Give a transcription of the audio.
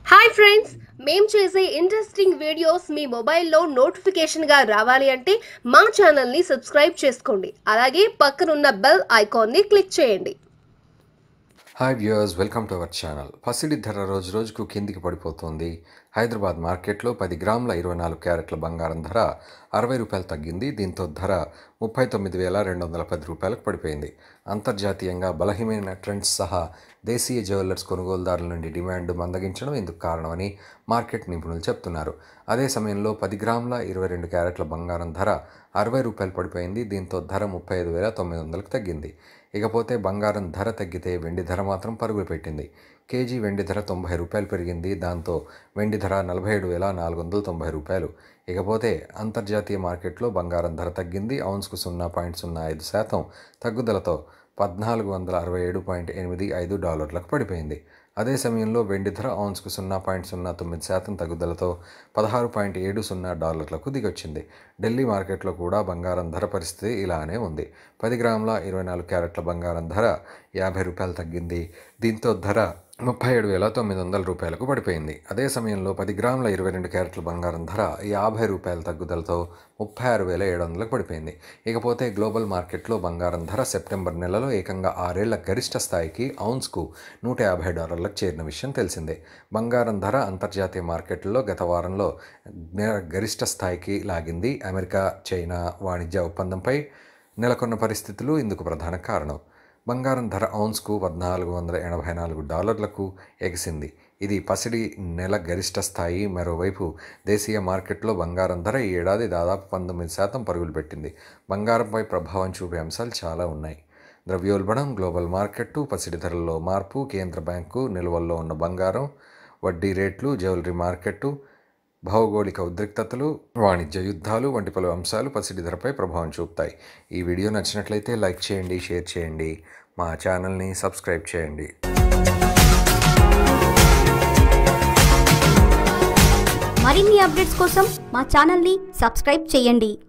hi friends మేం చేసే interesting videos మీ మొబైల్లో నోటిఫికేషన్గా రావాలి అంటే మా ఛానల్ని సబ్స్క్రైబ్ చేసుకోండి అలాగే పక్కనున్న బెల్ ఐకాన్ని క్లిక్ చేయండి hi viewers welcome to our channel పసిడి ధర రోజు రోజుకు కిందికి పడిపోతుంది హైదరాబాద్ మార్కెట్లో పది గ్రాముల ఇరవై నాలుగు క్యారెట్ల బంగారం ధర అరవై రూపాయలు తగ్గింది దీంతో ధర ముప్పై తొమ్మిది వేల రెండు వందల పది రూపాయలకు పడిపోయింది అంతర్జాతీయంగా బలహీనమైన ట్రెండ్స్ సహా దేశీయ జ్యువెలర్స్ కొనుగోలుదారుల నుండి డిమాండ్ మందగించడం ఇందుకు కారణమని మార్కెట్ నిపుణులు చెప్తున్నారు అదే సమయంలో పది గ్రాముల ఇరవై రెండు క్యారెట్ల బంగారం ధర అరవై రూపాయలు పడిపోయింది దీంతో ధర ముప్పై ఐదు వేల తొమ్మిది వందలకు తగ్గింది ఇకపోతే బంగారం ధర తగ్గితే వెండి ధర మాత్రం పరుగులు పెట్టింది కేజీ వెండి ధర తొంభై రూపాయలు పెరిగింది దాంతో వెండి ధర నలభై ఏడు వేల నాలుగు వందల తొంభై రూపాయలు ఇకపోతే అంతర్జాతీయ మార్కెట్లో బంగారం ధర తగ్గింది ఔన్స్కు సున్నా పాయింట్ సున్నా ఐదు శాతం తగ్గుదలతో పద్నాలుగు వందల అరవై ఏడు పాయింట్ ఎనిమిది ఐదు డాలర్లకు పడిపోయింది అదే సమయంలో వెండి ధర ఔన్స్కు సున్నా పాయింట్ సున్నా తొమ్మిది శాతం తగ్గుదలతో పదహారు పాయింట్ ఏడు సున్నా డాలర్లకు దిగొచ్చింది ఢిల్లీ మార్కెట్లో కూడా బంగారం ధర పరిస్థితి ఇలానే ఉంది పది గ్రాముల ఇరవై నాలుగు క్యారెట్ల బంగారం ధర యాభై రూపాయలు తగ్గింది దీంతో ధర ముప్పై ఏడు వేల తొమ్మిది వందల రూపాయలకు పడిపోయింది అదే సమయంలో పది గ్రాముల ఇరవై రెండు క్యారెట్ల బంగారం ధర యాభై రూపాయల తగ్గుదలతో ముప్పై ఆరు వేల ఏడు వందలకు పడిపోయింది ఇకపోతే గ్లోబల్ మార్కెట్లో బంగారం ధర సెప్టెంబర్ నెలలో ఏకంగా ఆరేళ్ల గరిష్ట స్థాయికి ఔన్స్కు నూట యాభై డాలర్లకు చేరిన విషయం తెలిసిందే బంగారం ధర అంతర్జాతీయ మార్కెట్లో గత వారంలో నే- గరిష్ట స్థాయికి లాగింది అమెరికా చైనా వాణిజ్య ఒప్పందంపై నెలకొన్న పరిస్థితులు ఇందుకు ప్రధాన కారణం బంగారం ధర ఔన్స్కు పద్నాలుగు వందల ఎనభై నాలుగు డాలర్లకు ఎగిసింది ఇది పసిడి నెల గరిష్ట స్థాయి మరోవైపు దేశీయ మార్కెట్లో బంగారం ధర ఈ ఏడాది దాదాపు పంతొమ్మిది శాతం పరుగులు పెట్టింది బంగారంపై ప్రభావం చూపే అంశాలు చాలా ఉన్నాయి ద్రవ్యోల్బణం గ్లోబల్ మార్కెట్టు పసిడి ధరల్లో మార్పు కేంద్ర బ్యాంకు నిల్వల్లో ఉన్న బంగారం వడ్డీ రేట్లు జ్యువెలరీ మార్కెట్టు భౌగోళిక ఉద్రిక్తతలు వాణిజ్య యుద్ధాలు వంటి పలు అంశాలు పసిడి ధరపై ప్రభావం చూపుతాయి ఈ వీడియో నచ్చినట్లయితే లైక్ చేయండి షేర్ చేయండి మా ఛానల్ని సబ్స్క్రైబ్ చేయండి మరిన్ని అప్డేట్స్ కోసం మా ఛానల్ని సబ్స్క్రైబ్ చేయండి